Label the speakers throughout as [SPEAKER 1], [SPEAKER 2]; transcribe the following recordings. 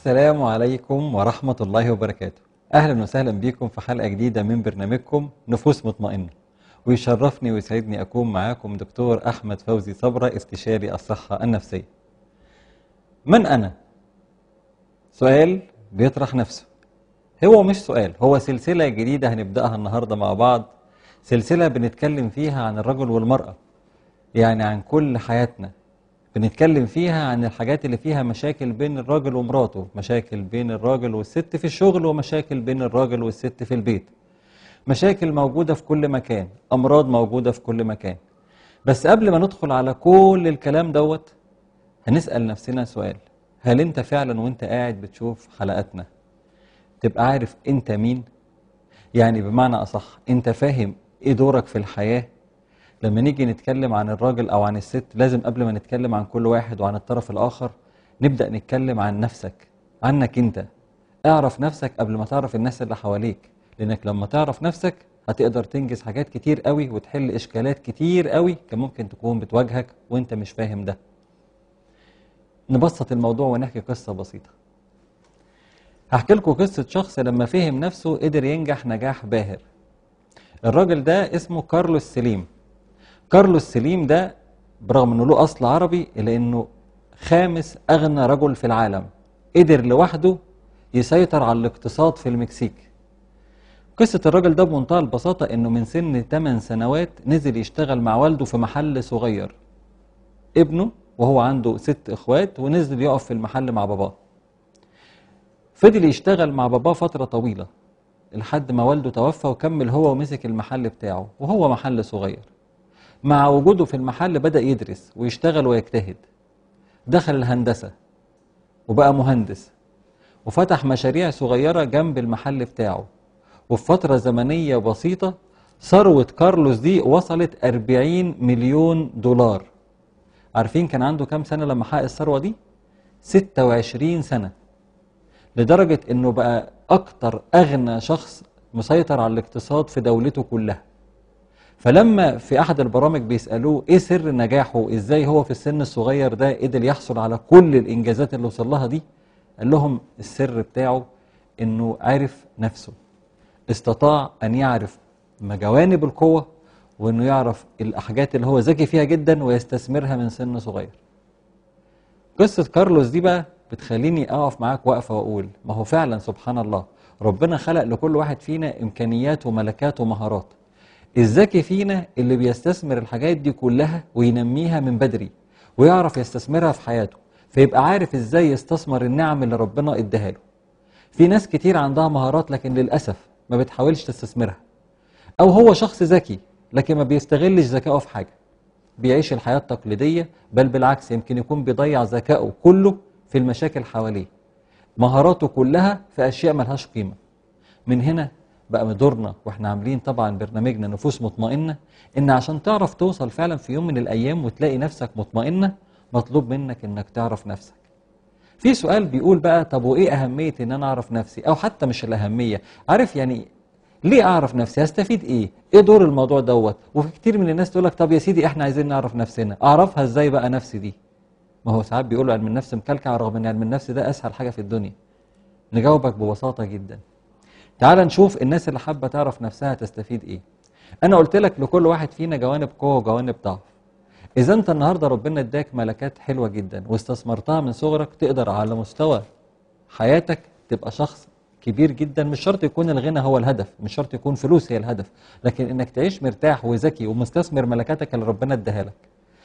[SPEAKER 1] السلام عليكم ورحمة الله وبركاته أهلا وسهلا بكم في حلقة جديدة من برنامجكم نفوس مطمئنة ويشرفني ويسعدني أكون معاكم دكتور أحمد فوزي صبرة استشاري الصحة النفسية من أنا؟ سؤال بيطرح نفسه هو مش سؤال هو سلسلة جديدة هنبدأها النهاردة مع بعض سلسلة بنتكلم فيها عن الرجل والمرأة يعني عن كل حياتنا بنتكلم فيها عن الحاجات اللي فيها مشاكل بين الراجل ومراته مشاكل بين الراجل والست في الشغل ومشاكل بين الراجل والست في البيت مشاكل موجودة في كل مكان أمراض موجودة في كل مكان بس قبل ما ندخل على كل الكلام دوت هنسأل نفسنا سؤال هل انت فعلا وانت قاعد بتشوف حلقاتنا تبقى عارف انت مين يعني بمعنى أصح انت فاهم ايه دورك في الحياة لما نيجي نتكلم عن الراجل او عن الست لازم قبل ما نتكلم عن كل واحد وعن الطرف الاخر نبدأ نتكلم عن نفسك عنك انت اعرف نفسك قبل ما تعرف الناس اللي حواليك لانك لما تعرف نفسك هتقدر تنجز حاجات كتير قوي وتحل اشكالات كتير قوي كان ممكن تكون بتواجهك وانت مش فاهم ده نبسط الموضوع ونحكي قصة بسيطة هحكي لكم قصة شخص لما فهم نفسه قدر ينجح نجاح باهر الراجل ده اسمه كارلوس سليم كارلوس سليم ده برغم انه له اصل عربي الا انه خامس اغنى رجل في العالم قدر لوحده يسيطر على الاقتصاد في المكسيك قصة الراجل ده بمنتهى البساطة انه من سن 8 سنوات نزل يشتغل مع والده في محل صغير ابنه وهو عنده ست اخوات ونزل يقف في المحل مع باباه فضل يشتغل مع باباه فترة طويلة لحد ما والده توفى وكمل هو ومسك المحل بتاعه وهو محل صغير مع وجوده في المحل بدأ يدرس ويشتغل ويجتهد دخل الهندسة وبقى مهندس وفتح مشاريع صغيرة جنب المحل بتاعه وفي فترة زمنية بسيطة ثروة كارلوس دي وصلت 40 مليون دولار عارفين كان عنده كام سنة لما حقق الثروة دي؟ 26 سنة لدرجة انه بقى اكتر اغنى شخص مسيطر على الاقتصاد في دولته كلها فلما في احد البرامج بيسالوه ايه سر نجاحه ازاي هو في السن الصغير ده قدر يحصل على كل الانجازات اللي وصل لها دي قال لهم السر بتاعه انه عرف نفسه استطاع ان يعرف جوانب القوه وانه يعرف الحاجات اللي هو ذكي فيها جدا ويستثمرها من سن صغير قصه كارلوس دي بقى بتخليني اقف معاك واقفه واقول ما هو فعلا سبحان الله ربنا خلق لكل واحد فينا امكانيات وملكات ومهارات الذكي فينا اللي بيستثمر الحاجات دي كلها وينميها من بدري ويعرف يستثمرها في حياته فيبقى عارف ازاي يستثمر النعم اللي ربنا اداها له في ناس كتير عندها مهارات لكن للاسف ما بتحاولش تستثمرها او هو شخص ذكي لكن ما بيستغلش ذكائه في حاجه بيعيش الحياه التقليديه بل بالعكس يمكن يكون بيضيع ذكائه كله في المشاكل حواليه مهاراته كلها في اشياء ملهاش قيمه من هنا بقى دورنا واحنا عاملين طبعا برنامجنا نفوس مطمئنه ان عشان تعرف توصل فعلا في يوم من الايام وتلاقي نفسك مطمئنه مطلوب منك انك تعرف نفسك في سؤال بيقول بقى طب وايه اهميه ان انا اعرف نفسي او حتى مش الاهميه عارف يعني ليه اعرف نفسي هستفيد ايه ايه دور الموضوع دوت وفي كتير من الناس تقول لك طب يا سيدي احنا عايزين نعرف نفسنا اعرفها ازاي بقى نفسي دي ما هو ساعات بيقولوا علم النفس مكلكع رغم ان علم النفس ده اسهل حاجه في الدنيا نجاوبك ببساطه جدا تعال نشوف الناس اللي حابه تعرف نفسها تستفيد ايه انا قلت لك لكل واحد فينا جوانب قوه وجوانب ضعف اذا انت النهارده ربنا اداك ملكات حلوه جدا واستثمرتها من صغرك تقدر على مستوى حياتك تبقى شخص كبير جدا مش شرط يكون الغنى هو الهدف مش شرط يكون فلوس هي الهدف لكن انك تعيش مرتاح وذكي ومستثمر ملكاتك اللي ربنا اداها لك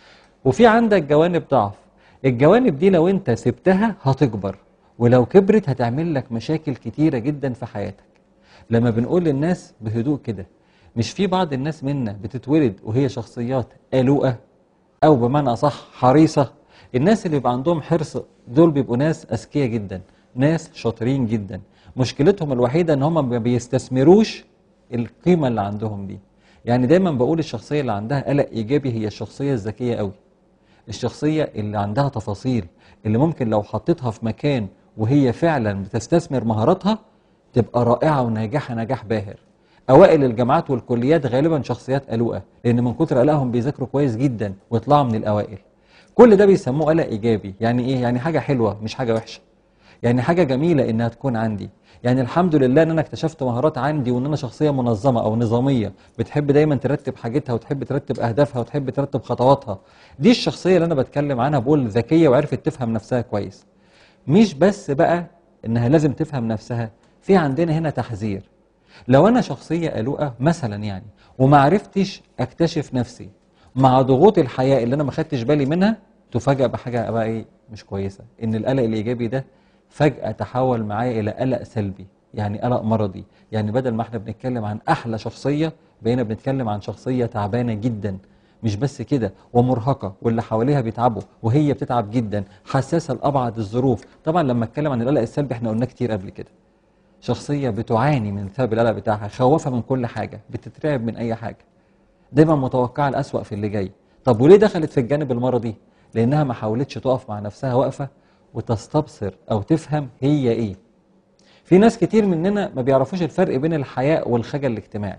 [SPEAKER 1] وفي عندك جوانب ضعف الجوانب دي لو انت سبتها هتكبر ولو كبرت هتعمل لك مشاكل كتيرة جدا في حياتك لما بنقول للناس بهدوء كده مش في بعض الناس منا بتتولد وهي شخصيات قلوقة او بمعنى اصح حريصة الناس اللي بيبقى عندهم حرص دول بيبقوا ناس اذكياء جدا ناس شاطرين جدا مشكلتهم الوحيدة ان هم ما بيستثمروش القيمة اللي عندهم دي يعني دايما بقول الشخصية اللي عندها قلق ايجابي هي الشخصية الذكية قوي الشخصية اللي عندها تفاصيل اللي ممكن لو حطيتها في مكان وهي فعلا بتستثمر مهاراتها تبقى رائعة وناجحة نجاح باهر أوائل الجامعات والكليات غالبا شخصيات قلوقة لأن من كتر قلقهم بيذاكروا كويس جدا ويطلعوا من الأوائل كل ده بيسموه قلق إيجابي يعني إيه؟ يعني حاجة حلوة مش حاجة وحشة يعني حاجه جميله انها تكون عندي يعني الحمد لله ان انا اكتشفت مهارات عندي وان انا شخصيه منظمه او نظاميه بتحب دايما ترتب حاجتها وتحب ترتب اهدافها وتحب ترتب خطواتها دي الشخصيه اللي انا بتكلم عنها بقول ذكيه وعرفت تفهم نفسها كويس مش بس بقى انها لازم تفهم نفسها في عندنا هنا تحذير لو انا شخصيه قلقه مثلا يعني وما عرفتش اكتشف نفسي مع ضغوط الحياه اللي انا ما خدتش بالي منها تفاجأ بحاجه بقى ايه مش كويسه ان القلق الايجابي ده فجاه تحول معايا الى قلق سلبي يعني قلق مرضي يعني بدل ما احنا بنتكلم عن احلى شخصيه بقينا بنتكلم عن شخصيه تعبانه جدا مش بس كده ومرهقه واللي حواليها بيتعبوا وهي بتتعب جدا حساسه لابعد الظروف طبعا لما اتكلم عن القلق السلبي احنا قلنا كتير قبل كده شخصيه بتعاني من سبب القلق بتاعها خوافه من كل حاجه بتترعب من اي حاجه دايما متوقعه الاسوأ في اللي جاي طب وليه دخلت في الجانب المرضي لانها ما حاولتش تقف مع نفسها واقفه وتستبصر او تفهم هي ايه في ناس كتير مننا ما بيعرفوش الفرق بين الحياء والخجل الاجتماعي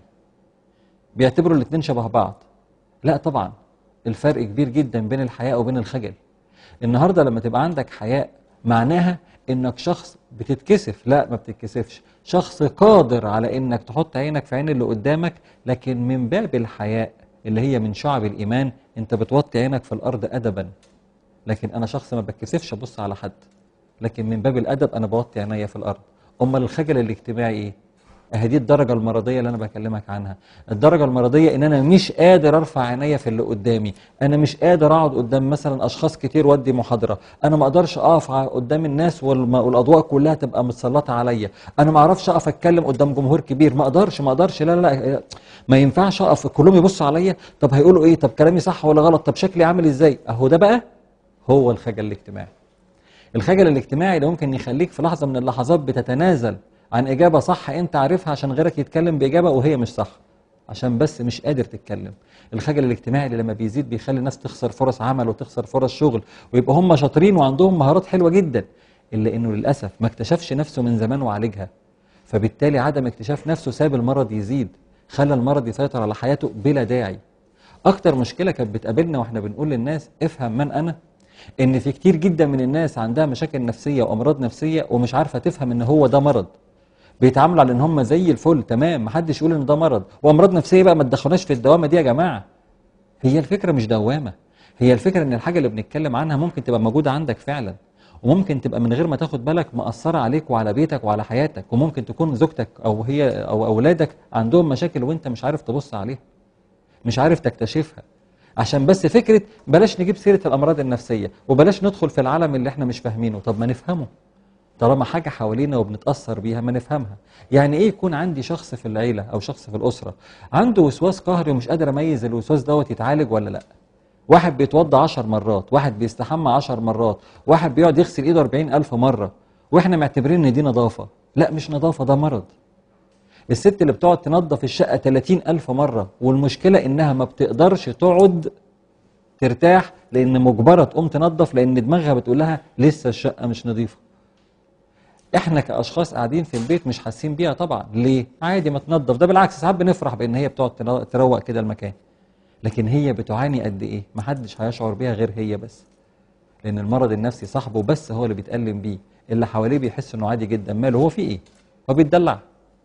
[SPEAKER 1] بيعتبروا الاتنين شبه بعض لا طبعا الفرق كبير جدا بين الحياء وبين الخجل النهارده لما تبقى عندك حياء معناها انك شخص بتتكسف لا ما بتتكسفش شخص قادر على انك تحط عينك في عين اللي قدامك لكن من باب الحياء اللي هي من شعب الايمان انت بتوطي عينك في الارض ادبا لكن انا شخص ما بتكسفش ابص على حد لكن من باب الادب انا بوطي عينيا في الارض امال الخجل الاجتماعي ايه اهي دي الدرجه المرضيه اللي انا بكلمك عنها الدرجه المرضيه ان انا مش قادر ارفع عينيا في اللي قدامي انا مش قادر اقعد قدام مثلا اشخاص كتير وادي محاضره انا ما اقدرش اقف قدام الناس والم- والاضواء كلها تبقى متسلطه عليا انا ما اعرفش اقف اتكلم قدام جمهور كبير ما اقدرش ما اقدرش لا لا لا ما ينفعش اقف كلهم يبصوا عليا طب هيقولوا ايه طب كلامي صح ولا غلط طب شكلي عامل ازاي اهو ده بقى هو الخجل الاجتماعي الخجل الاجتماعي ده ممكن يخليك في لحظه من اللحظات بتتنازل عن اجابه صح انت عارفها عشان غيرك يتكلم باجابه وهي مش صح عشان بس مش قادر تتكلم الخجل الاجتماعي اللي لما بيزيد بيخلي الناس تخسر فرص عمل وتخسر فرص شغل ويبقى هم شاطرين وعندهم مهارات حلوه جدا الا انه للاسف ما اكتشفش نفسه من زمان وعالجها فبالتالي عدم اكتشاف نفسه ساب المرض يزيد خلى المرض يسيطر على حياته بلا داعي اكتر مشكله كانت بتقابلنا واحنا بنقول للناس افهم من انا ان في كتير جدا من الناس عندها مشاكل نفسيه وامراض نفسيه ومش عارفه تفهم ان هو ده مرض بيتعاملوا على ان هم زي الفل تمام محدش يقول ان ده مرض وامراض نفسيه بقى ما تدخلناش في الدوامه دي يا جماعه هي الفكره مش دوامه هي الفكره ان الحاجه اللي بنتكلم عنها ممكن تبقى موجوده عندك فعلا وممكن تبقى من غير ما تاخد بالك مأثرة عليك وعلى بيتك وعلى حياتك وممكن تكون زوجتك أو هي أو أولادك عندهم مشاكل وأنت مش عارف تبص عليها مش عارف تكتشفها عشان بس فكرة بلاش نجيب سيرة الأمراض النفسية وبلاش ندخل في العالم اللي احنا مش فاهمينه طب ما نفهمه طالما حاجة حوالينا وبنتأثر بيها ما نفهمها يعني ايه يكون عندي شخص في العيلة أو شخص في الأسرة عنده وسواس قهري ومش قادر أميز الوسواس دوت يتعالج ولا لأ واحد بيتوضى عشر مرات واحد بيستحمى عشر مرات واحد بيقعد يغسل ايده أربعين ألف مرة واحنا معتبرين ان دي نظافة لا مش نظافة ده مرض الست اللي بتقعد تنظف الشقة 30 ألف مرة والمشكلة إنها ما بتقدرش تقعد ترتاح لأن مجبرة تقوم تنظف لأن دماغها بتقول لها لسه الشقة مش نظيفة احنا كاشخاص قاعدين في البيت مش حاسين بيها طبعا ليه عادي ما تنظف ده بالعكس ساعات بنفرح بان هي بتقعد تنو- تروق كده المكان لكن هي بتعاني قد ايه محدش هيشعر بيها غير هي بس لان المرض النفسي صاحبه بس هو اللي بيتألم بيه اللي حواليه بيحس انه عادي جدا ماله هو في ايه هو بيتدلع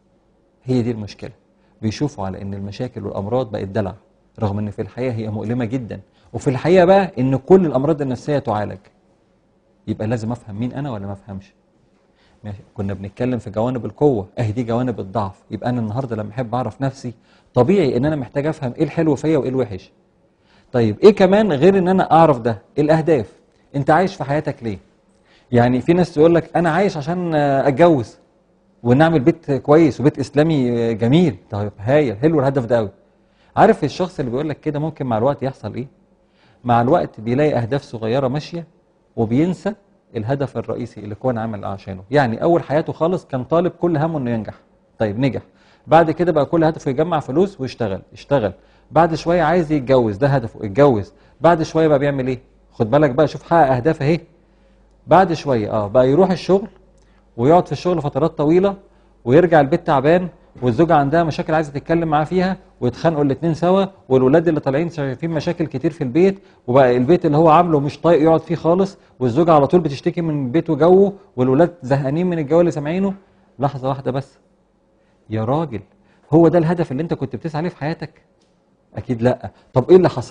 [SPEAKER 1] هي دي المشكله بيشوفوا على ان المشاكل والامراض بقت دلع رغم ان في الحقيقه هي مؤلمه جدا وفي الحقيقه بقى ان كل الامراض النفسيه تعالج يبقى لازم افهم مين انا ولا ما افهمش ماشي كنا بنتكلم في جوانب القوه اهي دي جوانب الضعف يبقى انا النهارده لما احب اعرف نفسي طبيعي ان انا محتاج افهم ايه الحلو فيا وايه الوحش طيب ايه كمان غير ان انا اعرف ده الاهداف انت عايش في حياتك ليه يعني في ناس تقول لك انا عايش عشان آه، اتجوز ونعمل بيت كويس وبيت اسلامي آه، جميل طيب هايل حلو الهدف ده قوي عارف الشخص اللي بيقول لك كده ممكن مع الوقت يحصل ايه مع الوقت بيلاقي اهداف صغيره ماشيه وبينسى الهدف الرئيسي اللي كان عامل عشانه يعني اول حياته خالص كان طالب كل همه انه ينجح طيب نجح بعد كده بقى كل هدفه يجمع فلوس ويشتغل اشتغل بعد شويه عايز يتجوز ده هدفه اتجوز بعد شويه بقى بيعمل ايه خد بالك بقى شوف حقق اهداف اهي بعد شويه اه بقى يروح الشغل ويقعد في الشغل فترات طويله ويرجع البيت تعبان والزوجه عندها مشاكل عايزه تتكلم معاه فيها ويتخانقوا الاثنين سوا والولاد اللي طالعين شايفين مشاكل كتير في البيت وبقى البيت اللي هو عامله مش طايق يقعد فيه خالص والزوجه على طول بتشتكي من البيت وجوه والولاد زهقانين من الجو اللي سامعينه لحظه واحده بس يا راجل هو ده الهدف اللي انت كنت بتسعى ليه في حياتك اكيد لا طب ايه اللي حصل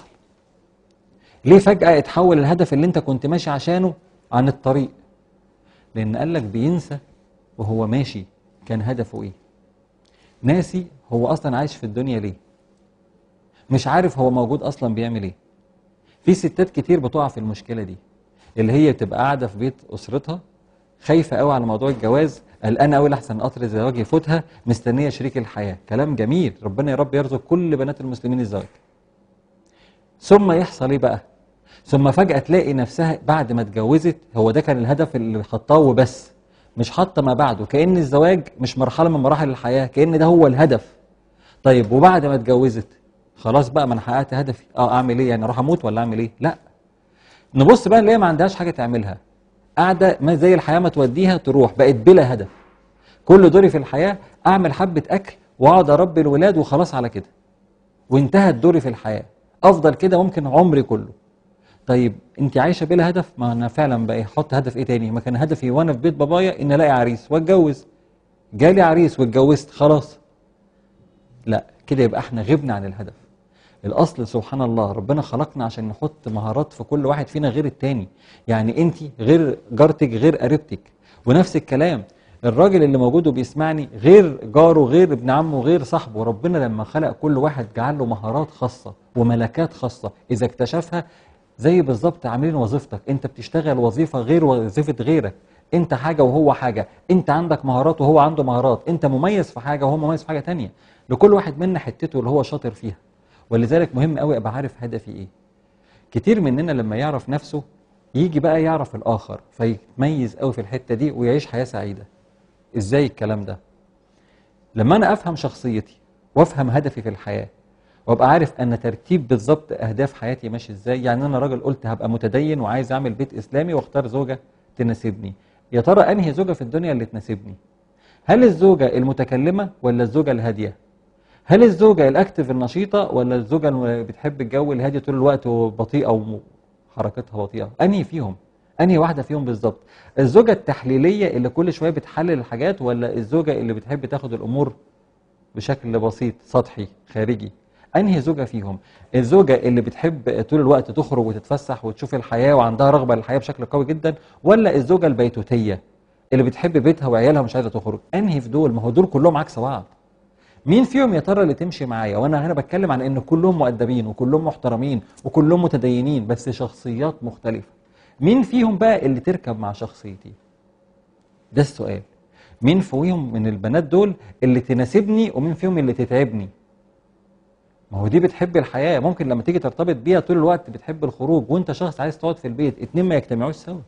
[SPEAKER 1] ليه فجاه اتحول الهدف اللي انت كنت ماشي عشانه عن الطريق لان قال لك بينسى وهو ماشي كان هدفه ايه ناسي هو اصلا عايش في الدنيا ليه مش عارف هو موجود اصلا بيعمل ايه في ستات كتير بتقع في المشكله دي اللي هي تبقى قاعده في بيت اسرتها خايفه قوي على موضوع الجواز قلقانه قوي لحسن قطر الزواج يفوتها مستنيه شريك الحياه كلام جميل ربنا يا رب يرزق كل بنات المسلمين الزواج ثم يحصل ايه بقى ثم فجاه تلاقي نفسها بعد ما اتجوزت هو ده كان الهدف اللي حطاه وبس مش حاطه ما بعده كان الزواج مش مرحله من مراحل الحياه كان ده هو الهدف طيب وبعد ما اتجوزت خلاص بقى ما انا حققت هدفي اه اعمل ايه يعني اروح اموت ولا اعمل ايه لا نبص بقى نلاقي ما عندهاش حاجه تعملها قاعده ما زي الحياه ما توديها تروح بقت بلا هدف كل دوري في الحياه اعمل حبه اكل واقعد اربي الولاد وخلاص على كده وانتهت دوري في الحياه افضل كده ممكن عمري كله طيب انت عايشه بلا هدف ما انا فعلا بقى احط هدف ايه تاني ما كان هدفي وانا في بيت بابايا ان الاقي عريس واتجوز جالي عريس واتجوزت خلاص لا كده يبقى احنا غبنا عن الهدف الاصل سبحان الله ربنا خلقنا عشان نحط مهارات في كل واحد فينا غير التاني يعني انت غير جارتك غير قريبتك ونفس الكلام الراجل اللي موجود وبيسمعني غير جاره غير ابن عمه غير صاحبه ربنا لما خلق كل واحد جعل له مهارات خاصة وملكات خاصة إذا اكتشفها زي بالظبط عاملين وظيفتك انت بتشتغل وظيفة غير وظيفة غيرك انت حاجة وهو حاجة انت عندك مهارات وهو عنده مهارات انت مميز في حاجة وهو مميز في حاجة تانية لكل واحد منا حتته اللي هو شاطر فيها ولذلك مهم قوي ابقى عارف هدفي ايه كتير مننا لما يعرف نفسه يجي بقى يعرف الاخر فيتميز قوي في الحتة دي ويعيش حياة سعيدة ازاي الكلام ده لما انا افهم شخصيتي وافهم هدفي في الحياه وابقى عارف ان ترتيب بالظبط اهداف حياتي ماشي ازاي يعني انا راجل قلت هبقى متدين وعايز اعمل بيت اسلامي واختار زوجه تناسبني يا ترى انهي زوجه في الدنيا اللي تناسبني هل الزوجه المتكلمه ولا الزوجه الهاديه هل الزوجه الاكتف النشيطه ولا الزوجه اللي بتحب الجو الهادي طول الوقت وبطيئه وحركتها بطيئه انهي فيهم انهي واحده فيهم بالظبط الزوجه التحليليه اللي كل شويه بتحلل الحاجات ولا الزوجه اللي بتحب تاخد الامور بشكل بسيط سطحي خارجي انهي زوجه فيهم الزوجه اللي بتحب طول الوقت تخرج وتتفسح وتشوف الحياه وعندها رغبه للحياه بشكل قوي جدا ولا الزوجه البيتوتيه اللي بتحب بيتها وعيالها مش عايزه تخرج انهي في دول ما هو دول كلهم عكس بعض مين فيهم يا ترى اللي تمشي معايا وانا هنا بتكلم عن ان كلهم مؤدبين وكلهم محترمين وكلهم متدينين بس شخصيات مختلفه مين فيهم بقى اللي تركب مع شخصيتي ده السؤال مين فيهم من البنات دول اللي تناسبني ومين فيهم اللي تتعبني ما هو دي بتحب الحياة ممكن لما تيجي ترتبط بيها طول الوقت بتحب الخروج وانت شخص عايز تقعد في البيت اتنين ما يجتمعوش سوا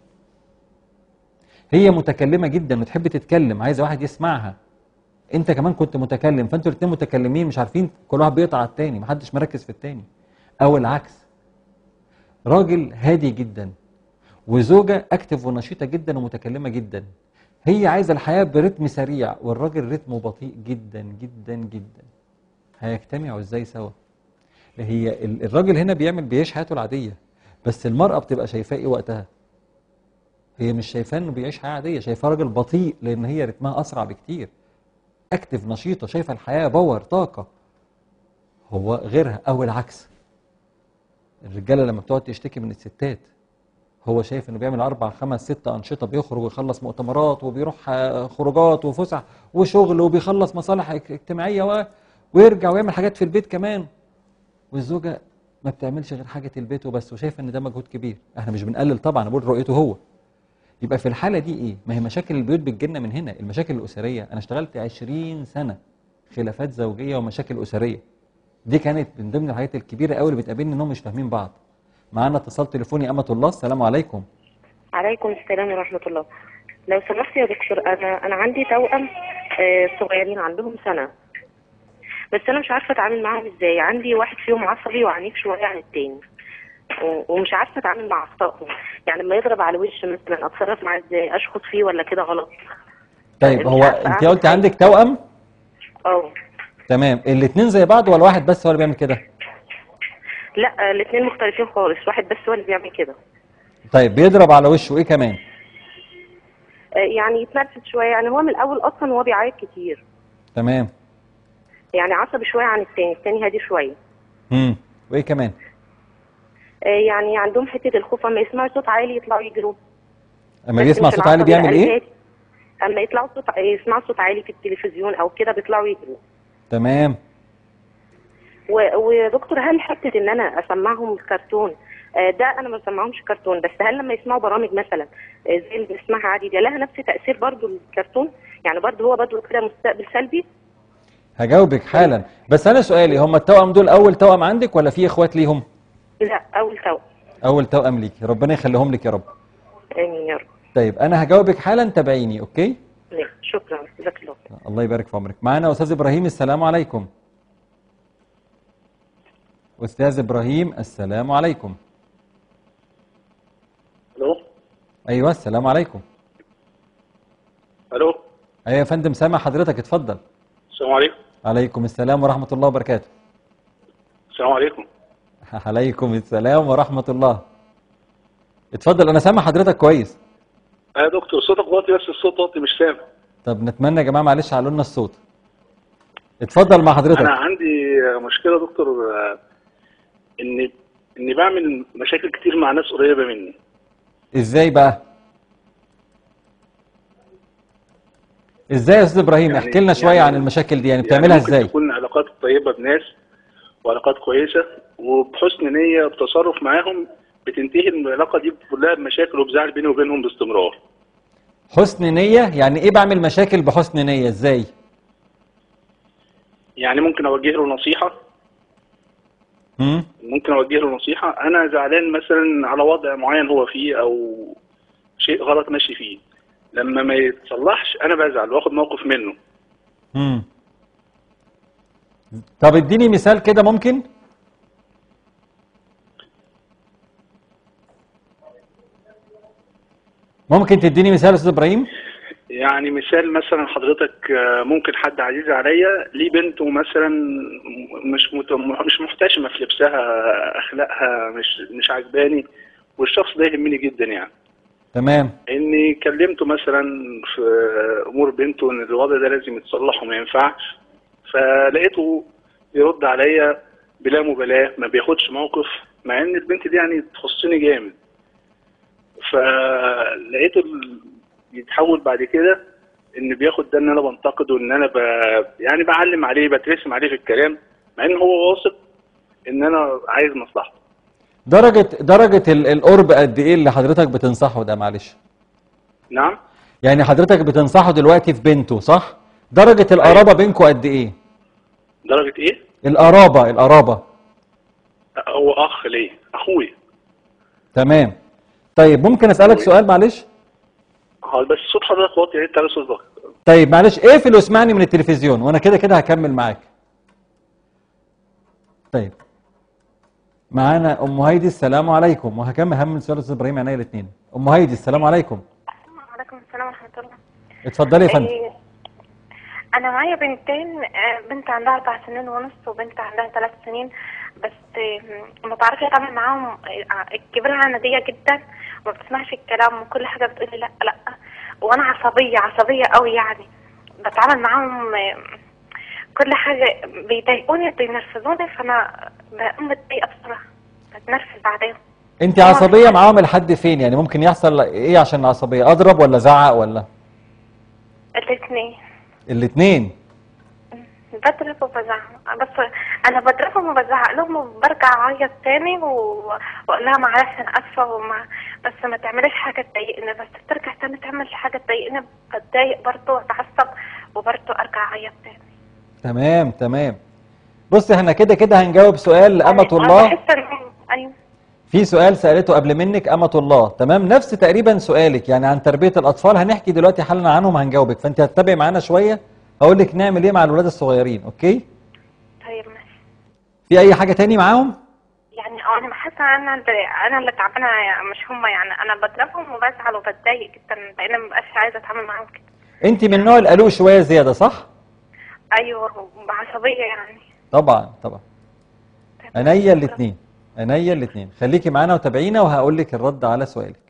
[SPEAKER 1] هي متكلمة جدا وتحب تتكلم عايزة واحد يسمعها انت كمان كنت متكلم فانتوا الاتنين متكلمين مش عارفين كل واحد بيقطع على التاني محدش مركز في التاني او العكس راجل هادي جدا وزوجة اكتف ونشيطة جدا ومتكلمة جدا هي عايزة الحياة برتم سريع والراجل رتمه بطيء جدا جدا جدا هيجتمعوا ازاي سوا هي الراجل هنا بيعمل بيعيش حياته العادية بس المرأة بتبقى شايفاه ايه وقتها هي مش شايفاه انه بيعيش حياة عادية شايفاه راجل بطيء لان هي رتمها اسرع بكتير اكتف نشيطة شايفة الحياة باور طاقة هو غيرها او العكس الرجالة لما بتقعد تشتكي من الستات هو شايف انه بيعمل اربع خمس ست انشطه بيخرج ويخلص مؤتمرات وبيروح خروجات وفسح وشغل وبيخلص مصالح اجتماعيه و... ويرجع ويعمل حاجات في البيت كمان والزوجه ما بتعملش غير حاجه البيت وبس وشايف ان ده مجهود كبير احنا مش بنقلل طبعا بقول رؤيته هو يبقى في الحاله دي ايه ما هي مشاكل البيوت بتجيلنا من هنا المشاكل الاسريه انا اشتغلت 20 سنه خلافات زوجيه ومشاكل اسريه دي كانت من ضمن الحاجات الكبيره قوي اللي بتقابلني انهم مش فاهمين بعض معانا اتصال تليفوني أمة الله السلام عليكم
[SPEAKER 2] عليكم السلام ورحمة الله لو سمحت يا دكتور أنا أنا عندي توأم آه، صغيرين عندهم سنة بس أنا مش عارفة أتعامل معاهم إزاي عندي واحد فيهم عصبي وعنيف شوية عن التاني و- ومش عارفة أتعامل مع أخطائهم يعني لما يضرب على وش مثلا أتصرف معاه إزاي أشخط فيه ولا كده غلط
[SPEAKER 1] طيب
[SPEAKER 2] مش
[SPEAKER 1] هو
[SPEAKER 2] عارفة
[SPEAKER 1] انت
[SPEAKER 2] أعمل
[SPEAKER 1] قلت
[SPEAKER 2] حاجة.
[SPEAKER 1] عندك توأم
[SPEAKER 2] اه
[SPEAKER 1] تمام الاثنين زي بعض ولا واحد بس هو اللي بيعمل كده
[SPEAKER 2] لا الاثنين مختلفين خالص واحد بس هو اللي بيعمل كده
[SPEAKER 1] طيب بيضرب على وشه ايه كمان
[SPEAKER 2] آه، يعني يتنرفز شويه يعني هو من الاول اصلا هو بيعيط كتير
[SPEAKER 1] تمام
[SPEAKER 2] يعني عصبي شويه عن التاني التاني هادي شويه
[SPEAKER 1] امم وايه كمان
[SPEAKER 2] آه، يعني عندهم حته الخوف اما يسمعوا صوت عالي يطلعوا يجروا
[SPEAKER 1] اما
[SPEAKER 2] بس
[SPEAKER 1] بيسمع
[SPEAKER 2] مش
[SPEAKER 1] صوت عالي
[SPEAKER 2] العصبي، لا،
[SPEAKER 1] بيعمل ايه
[SPEAKER 2] الهادي. اما يطلعوا صوت يسمعوا صوت عالي في التلفزيون او كده بيطلعوا يجروا
[SPEAKER 1] تمام
[SPEAKER 2] و- ودكتور هل حته ان انا اسمعهم كرتون آه، ده انا ما بسمعهمش كرتون بس هل لما يسمعوا برامج مثلا آه، زي اللي بنسمعها عادي ده لها نفس تاثير برضو الكرتون يعني برضو هو برضو كده مستقبل سلبي
[SPEAKER 1] هجاوبك حالا بس انا سؤالي هم التوأم دول اول توأم عندك ولا في اخوات ليهم
[SPEAKER 2] لا اول توأم
[SPEAKER 1] اول توأم ليك ربنا يخليهم لك يا رب
[SPEAKER 2] امين يا رب
[SPEAKER 1] طيب انا هجاوبك حالا تابعيني اوكي
[SPEAKER 2] ماشي، شكرا جزاك الله خير.
[SPEAKER 1] الله يبارك في عمرك معانا استاذ ابراهيم السلام عليكم استاذ ابراهيم السلام عليكم
[SPEAKER 3] الو
[SPEAKER 1] ايوه السلام عليكم
[SPEAKER 3] الو
[SPEAKER 1] ايوه يا فندم سامع حضرتك اتفضل
[SPEAKER 3] السلام عليكم
[SPEAKER 1] عليكم السلام ورحمه الله وبركاته
[SPEAKER 3] السلام عليكم
[SPEAKER 1] عليكم السلام ورحمه الله اتفضل انا سامع حضرتك كويس
[SPEAKER 3] آه يا دكتور صوتك واطي بس الصوت واطي مش سامع
[SPEAKER 1] طب نتمنى يا جماعه معلش علوا لنا الصوت اتفضل مع حضرتك
[SPEAKER 3] انا عندي مشكله يا دكتور آه، اني اني بعمل مشاكل كتير مع ناس قريبه مني
[SPEAKER 1] ازاي بقى ازاي يا استاذ ابراهيم
[SPEAKER 3] يعني-
[SPEAKER 1] احكي لنا شويه
[SPEAKER 3] يعني-
[SPEAKER 1] عن المشاكل دي يعني بتعملها
[SPEAKER 3] ممكن
[SPEAKER 1] ازاي
[SPEAKER 3] تكون علاقات طيبه بناس وعلاقات كويسه وبحسن نيه بتصرف معاهم بتنتهي العلاقه دي كلها بمشاكل وبزعل بيني وبينهم باستمرار
[SPEAKER 1] حسن نيه يعني ايه بعمل مشاكل بحسن نيه ازاي
[SPEAKER 3] يعني ممكن اوجه له نصيحه
[SPEAKER 1] امم
[SPEAKER 3] ممكن اوجه له نصيحه انا زعلان مثلا على وضع معين هو فيه او شيء غلط ماشي فيه لما ما يتصلحش انا بزعل واخد موقف منه
[SPEAKER 1] امم طب اديني مثال كده ممكن ممكن تديني مثال يا استاذ ابراهيم
[SPEAKER 3] يعني مثال مثلا حضرتك آه، ممكن حد عزيز عليا ليه بنته مثلا مش مت... مش محتشمه في لبسها اخلاقها مش مش عجباني والشخص ده يهمني جدا يعني
[SPEAKER 1] تمام
[SPEAKER 3] اني كلمته مثلا في امور بنته ان الوضع ده لازم يتصلح وما ينفعش فلقيته يرد عليا بلا مبالاه ما بياخدش موقف مع ان البنت دي يعني تخصني جامد فلقيته ال- يتحول بعد كده ان بياخد ده ان انا بنتقده ان انا ب... يعني بعلم عليه بترسم عليه في الكلام مع ان هو واثق ان انا عايز مصلحته
[SPEAKER 1] درجة درجة ال- القرب قد ايه اللي حضرتك بتنصحه ده معلش
[SPEAKER 3] نعم
[SPEAKER 1] يعني حضرتك بتنصحه دلوقتي في بنته صح درجة القرابة بينكم قد ايه
[SPEAKER 3] درجه ايه
[SPEAKER 1] القرابة القرابة
[SPEAKER 3] هو اخ ليه اخويا
[SPEAKER 1] تمام طيب ممكن اسألك سؤال معلش
[SPEAKER 3] اه بس صوت حضرتك واطي يا ريت تعلي صوتك
[SPEAKER 1] طيب معلش اقفل واسمعني من التلفزيون وانا كده كده هكمل معاك طيب معانا ام هايدي السلام عليكم وهكمل هم سؤال استاذ ابراهيم عينيا الاثنين ام هايدي السلام عليكم
[SPEAKER 4] وعليكم السلام ورحمة الله
[SPEAKER 1] اتفضلي يا فندم
[SPEAKER 4] إيه، أنا معايا بنتين آه، بنت عندها أربع سنين ونص وبنت عندها ثلاث سنين بس آه، ما بعرفش أتعامل معاهم آه، الكبيرة عنادية جدا وما بتسمعش الكلام وكل حاجة بتقولي لا لا وأنا عصبية عصبية قوي يعني بتعامل معاهم آه، كل حاجة بيضايقوني بينرفزوني فأنا بقوم متضايقة بصراحة بتنرفز بعدين
[SPEAKER 1] انت عصبيه معاهم لحد فين يعني ممكن يحصل ايه عشان العصبيه اضرب ولا زعق ولا
[SPEAKER 4] الاثنين
[SPEAKER 1] الاثنين
[SPEAKER 4] بضرب وبزعق بس انا بضربهم وبزعق لهم وبرجع اعيط تاني و- واقول لها معلش انا اسفه وما بس ما تعمليش حاجه تضايقني بس بترجع تاني تعمل حاجه تضايقني بتضايق برضه واتعصب وبرضه ارجع اعيط تاني
[SPEAKER 1] تمام تمام بصي احنا كده كده هنجاوب سؤال لأمة
[SPEAKER 4] أنا
[SPEAKER 1] الله
[SPEAKER 4] بحس إن- ايوه
[SPEAKER 1] في سؤال سألته قبل منك أمة الله تمام نفس تقريبا سؤالك يعني عن تربية الأطفال هنحكي دلوقتي حالنا عنهم هنجاوبك فأنت هتتابعي معانا شوية هقول لك نعمل إيه مع الولاد الصغيرين أوكي
[SPEAKER 4] طيب ماشي
[SPEAKER 1] في أي حاجة تاني معاهم
[SPEAKER 4] يعني اه انا بحس ان انا اللي انا اللي تعبانه مش هم يعني انا بضربهم وبزعل وبتضايق جدا لان ما بقاش عايزه اتعامل معاهم كده
[SPEAKER 1] أنت من النوع القلوق شوية زيادة صح
[SPEAKER 4] ايوه بعصبيه يعني
[SPEAKER 1] طبعا طبعا عينيا الاثنين عينيا الاثنين خليكي معانا وتابعينا وهقول لك الرد على سؤالك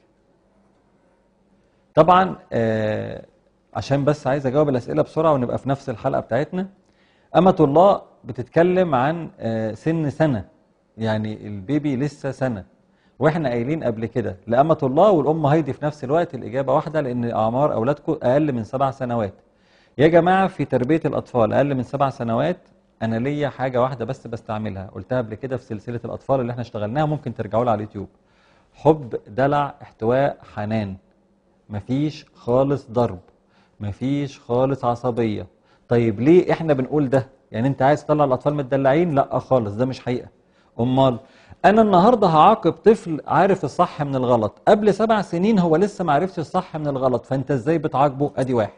[SPEAKER 1] طبعا آه عشان بس عايز اجاوب الاسئله بسرعه ونبقى في نفس الحلقه بتاعتنا امة الله بتتكلم عن آه سن سنه يعني البيبي لسه سنه واحنا قايلين قبل كده لأمة الله والأم هايدي في نفس الوقت الإجابة واحدة لأن أعمار أولادكم أقل من سبع سنوات يا جماعة في تربية الأطفال أقل من سبع سنوات أنا ليا حاجة واحدة بس بستعملها قلتها قبل كده في سلسلة الأطفال اللي احنا اشتغلناها ممكن ترجعوا لها على اليوتيوب حب دلع احتواء حنان مفيش خالص ضرب مفيش خالص عصبية طيب ليه احنا بنقول ده يعني انت عايز تطلع الأطفال متدلعين لا خالص ده مش حقيقة أمال أنا النهاردة هعاقب طفل عارف الصح من الغلط قبل سبع سنين هو لسه ما عرفش الصح من الغلط فأنت إزاي بتعاقبه أدي واحد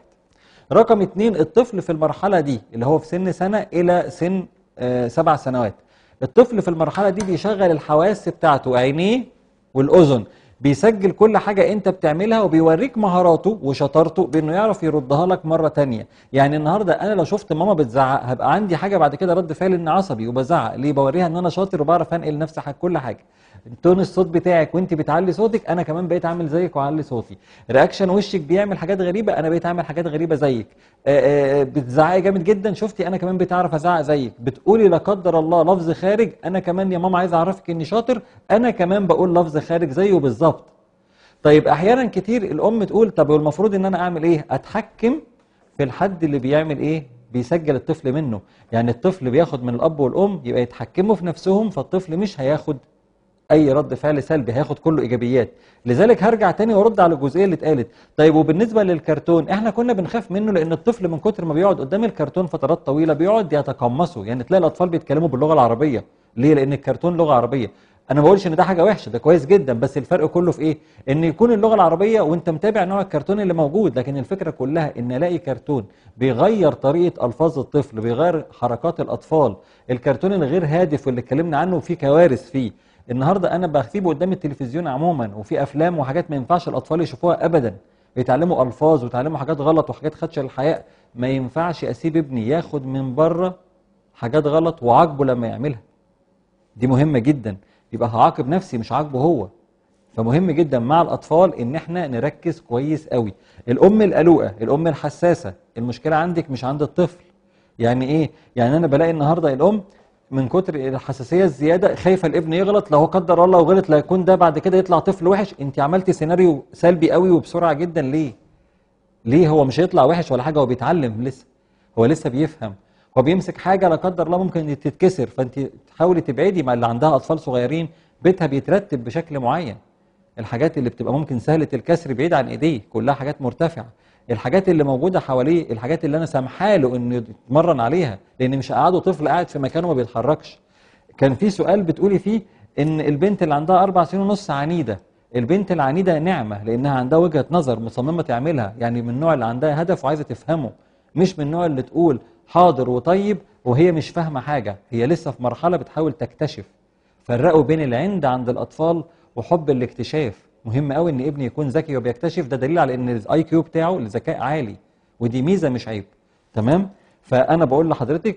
[SPEAKER 1] رقم اتنين الطفل في المرحلة دي اللي هو في سن سنة إلى سن آه سبع سنوات الطفل في المرحلة دي بيشغل الحواس بتاعته عينيه والأذن بيسجل كل حاجة انت بتعملها وبيوريك مهاراته وشطارته بانه يعرف يردها لك مرة تانية يعني النهاردة انا لو شفت ماما بتزعق هبقى عندي حاجة بعد كده رد فعل ان عصبي وبزعق ليه بوريها ان انا شاطر وبعرف انقل نفسي حاجة كل حاجة تون الصوت بتاعك وانت بتعلي صوتك انا كمان بقيت اعمل زيك واعلي صوتي رياكشن وشك بيعمل حاجات غريبة انا بقيت اعمل حاجات غريبة زيك آآ آآ بتزعقي جامد جدا شفتي انا كمان بتعرف ازعق زيك بتقولي لا قدر الله لفظ خارج انا كمان يا ماما عايز اعرفك اني شاطر انا كمان بقول لفظ خارج زيه بالظبط طيب احيانا كتير الام تقول طب والمفروض ان انا اعمل ايه اتحكم في الحد اللي بيعمل ايه بيسجل الطفل منه يعني الطفل بياخد من الاب والام يبقى يتحكموا في نفسهم فالطفل مش هياخد اي رد فعل سلبي هياخد كله ايجابيات لذلك هرجع تاني وارد على الجزئيه اللي اتقالت طيب وبالنسبه للكرتون احنا كنا بنخاف منه لان الطفل من كتر ما بيقعد قدام الكرتون فترات طويله بيقعد يتقمصه يعني تلاقي الاطفال بيتكلموا باللغه العربيه ليه لان الكرتون لغه عربيه انا ما بقولش ان ده حاجه وحشه ده كويس جدا بس الفرق كله في ايه ان يكون اللغه العربيه وانت متابع نوع الكرتون اللي موجود لكن الفكره كلها ان الاقي كرتون بيغير طريقه الفاظ الطفل بيغير حركات الاطفال الكرتون الغير هادف واللي اتكلمنا عنه وفيه كوارث فيه النهارده انا بسيبه قدام التلفزيون عموما وفي افلام وحاجات ما ينفعش الاطفال يشوفوها ابدا بيتعلموا الفاظ ويتعلموا حاجات غلط وحاجات خدشه للحياه ما ينفعش اسيب ابني ياخد من بره حاجات غلط وعاقبه لما يعملها دي مهمه جدا يبقى هعاقب نفسي مش عاقبه هو فمهم جدا مع الاطفال ان احنا نركز كويس قوي الام القلوقه الام الحساسه المشكله عندك مش عند الطفل يعني ايه يعني انا بلاقي النهارده الام من كتر الحساسيه الزياده خايفه الابن يغلط لو قدر الله وغلط لا يكون ده بعد كده يطلع طفل وحش انت عملتي سيناريو سلبي قوي وبسرعه جدا ليه ليه هو مش هيطلع وحش ولا حاجه هو بيتعلم لسه هو لسه بيفهم هو بيمسك حاجه لا قدر الله ممكن تتكسر فانت تحاولي تبعدي مع اللي عندها اطفال صغيرين بيتها بيترتب بشكل معين الحاجات اللي بتبقى ممكن سهله الكسر بعيد عن ايديه كلها حاجات مرتفعه الحاجات اللي موجوده حواليه الحاجات اللي انا سامحه له انه يتمرن عليها لان مش قاعده طفل قاعد في مكانه ما بيتحركش كان في سؤال بتقولي فيه ان البنت اللي عندها اربع سنين ونص عنيده البنت العنيده نعمه لانها عندها وجهه نظر مصممه تعملها يعني من النوع اللي عندها هدف وعايزه تفهمه مش من النوع اللي تقول حاضر وطيب وهي مش فاهمه حاجه هي لسه في مرحله بتحاول تكتشف فرقوا بين العند عند الاطفال وحب الاكتشاف مهم قوي ان ابني يكون ذكي وبيكتشف ده دليل على ان الاي كيو بتاعه الذكاء عالي ودي ميزه مش عيب تمام فانا بقول لحضرتك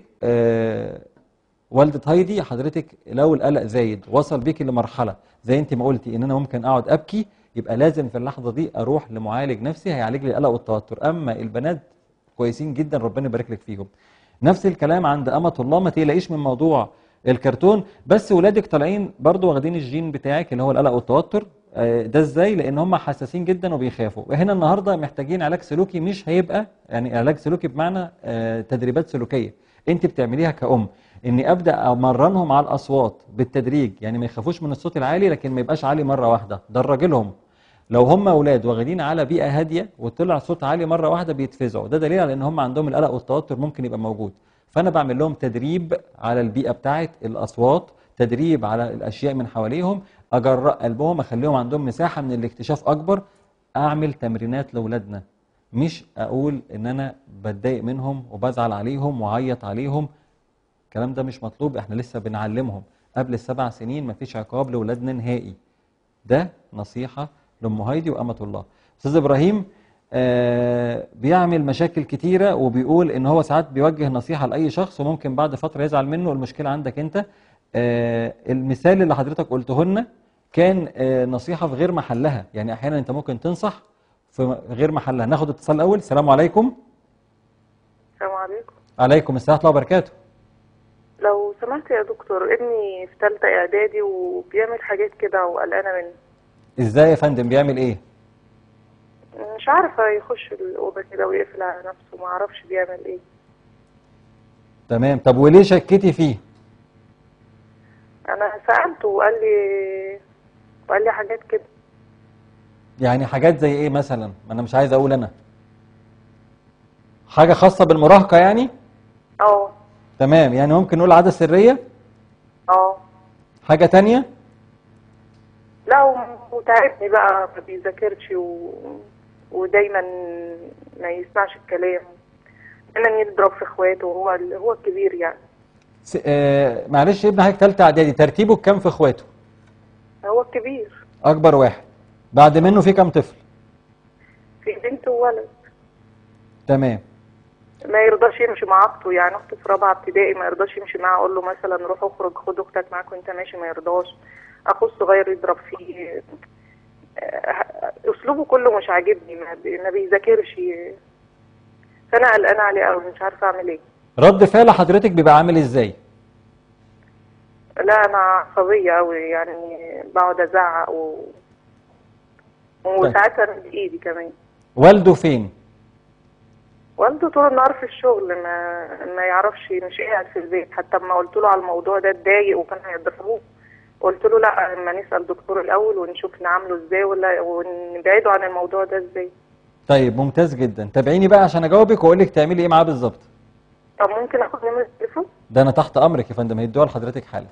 [SPEAKER 1] آه والده هايدي حضرتك لو القلق زايد وصل بيكي لمرحله زي انت ما قلتي ان انا ممكن اقعد ابكي يبقى لازم في اللحظه دي اروح لمعالج نفسي هيعالج لي القلق والتوتر اما البنات كويسين جدا ربنا يبارك لك فيهم نفس الكلام عند امه الله ما تقلقيش من موضوع الكرتون بس ولادك طالعين برضو واخدين الجين بتاعك اللي هو القلق والتوتر ده ازاي لان هم حساسين جدا وبيخافوا هنا النهارده محتاجين علاج سلوكي مش هيبقى يعني علاج سلوكي بمعنى تدريبات سلوكيه انت بتعمليها كأم اني ابدا امرنهم على الاصوات بالتدريج يعني ما يخافوش من الصوت العالي لكن ما يبقاش عالي مره واحده درج لهم لو هم اولاد واخدين على بيئه هاديه وطلع صوت عالي مره واحده بيتفزعوا ده دليل على ان هم عندهم القلق والتوتر ممكن يبقى موجود فانا بعمل لهم تدريب على البيئه بتاعه الاصوات تدريب على الاشياء من حواليهم اجرأ قلبهم اخليهم عندهم مساحه من الاكتشاف اكبر اعمل تمرينات لاولادنا مش اقول ان انا بتضايق منهم وبزعل عليهم واعيط عليهم الكلام ده مش مطلوب احنا لسه بنعلمهم قبل السبع سنين مفيش عقاب لاولادنا نهائي ده نصيحه لام هايدي وامه الله استاذ ابراهيم آه بيعمل مشاكل كتيرة وبيقول ان هو ساعات بيوجه نصيحة لأي شخص وممكن بعد فترة يزعل منه المشكلة عندك انت آه المثال اللي حضرتك قلته لنا كان آه نصيحة في غير محلها يعني احيانا انت ممكن تنصح في غير محلها ناخد اتصال الاول السلام عليكم
[SPEAKER 5] السلام عليكم
[SPEAKER 1] عليكم السلام ورحمة الله وبركاته
[SPEAKER 5] لو سمحت يا دكتور ابني في ثالثة إعدادي وبيعمل حاجات كده وقلقانة منه
[SPEAKER 1] ازاي يا فندم بيعمل ايه
[SPEAKER 5] مش عارفة يخش الأوضة كده ويقفل على نفسه ما أعرفش بيعمل إيه
[SPEAKER 1] تمام طب وليه شكيتي فيه
[SPEAKER 5] أنا سألته وقال لي وقال لي حاجات كده
[SPEAKER 1] يعني حاجات زي ايه مثلا ما انا مش عايز اقول انا حاجة خاصة بالمراهقة يعني
[SPEAKER 5] اه
[SPEAKER 1] تمام يعني ممكن نقول عادة سرية
[SPEAKER 5] اه
[SPEAKER 1] حاجة تانية
[SPEAKER 5] لا و- وتعبني بقى ما بيذاكرش و... ودايما ما يسمعش الكلام دايما يضرب في اخواته وهو ال- هو الكبير يعني
[SPEAKER 1] س... آه معلش ابن حضرتك تالتة اعدادي ترتيبه كام في اخواته
[SPEAKER 5] هو الكبير
[SPEAKER 1] اكبر واحد بعد منه في كام طفل
[SPEAKER 5] في بنت وولد
[SPEAKER 1] تمام
[SPEAKER 5] ما يرضاش يمشي مع اخته يعني اخته في رابعه ابتدائي ما يرضاش يمشي معاها اقول له مثلا روح اخرج خد اختك معاك وانت ماشي ما يرضاش اخوه الصغير يضرب فيه آه، اسلوبه كله مش عاجبني ما بي- ما بيذاكرش فانا قلقانه عليه قوي مش عارفه اعمل ايه
[SPEAKER 1] رد فعل حضرتك بيبقى عامل ازاي
[SPEAKER 5] لا انا عصبيه قوي يعني بقعد ازعق و... وساعات امد ايدي كمان
[SPEAKER 1] والده فين
[SPEAKER 5] والده طول النهار في الشغل ما ما يعرفش مش قاعد في البيت حتى لما قلت له على الموضوع ده اتضايق وكان هيضربوه قلت له لا اما نسال دكتور الاول ونشوف نعامله ازاي ولا ونبعده عن الموضوع ده ازاي
[SPEAKER 1] طيب ممتاز جدا تابعيني بقى عشان اجاوبك واقول لك تعملي ايه معاه بالظبط
[SPEAKER 5] طب ممكن اخد نمره التليفون
[SPEAKER 1] ده انا تحت امرك يا فندم هيدوها لحضرتك حالا